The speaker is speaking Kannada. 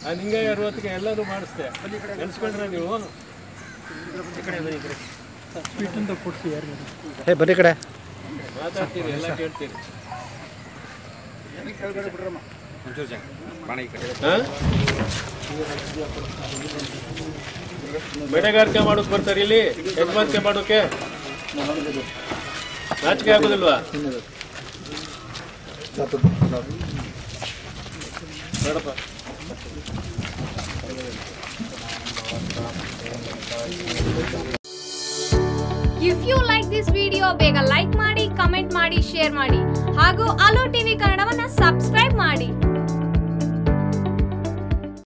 ಆ ನಿಂಗೆ ಅರವತ್ತಿಗೆ ಎಲ್ಲರೂ ಮಾಡಿಸ್ದೆ ನೆನ್ಸ್ಕೊಂಡ್ರೆ ನೀವು ಏ ಬನ್ನಿ ಕಡೆ ಮಾತಾಡ್ತೀರಿ ಎಲ್ಲ ಕೇಳ್ತೀರಿ ಹಾ? ಬೆಳೆಗಾರಿಕೆ ಮಾಡೋಕೆ ಬರ್ತಾರೆ ಇಲ್ಲಿ ಯಜಮಾನಿಕೆ ಮಾಡೋಕೆ ನಾಚಿಕೆ ಆಗೋದಿಲ್ವಾ ಬೇಡಪ್ಪ if you like this video ಬೇಗ ಲೈಕ್ ಮಾಡಿ ಕಮೆಂಟ್ ಮಾಡಿ ಶೇರ್ ಮಾಡಿ ಹಾಗೂ ಅಲೋ ಟಿವಿ ಕನ್ನಡವನ್ನ ಸಬ್ಸ್ಕ್ರೈಬ್ ಮಾಡಿ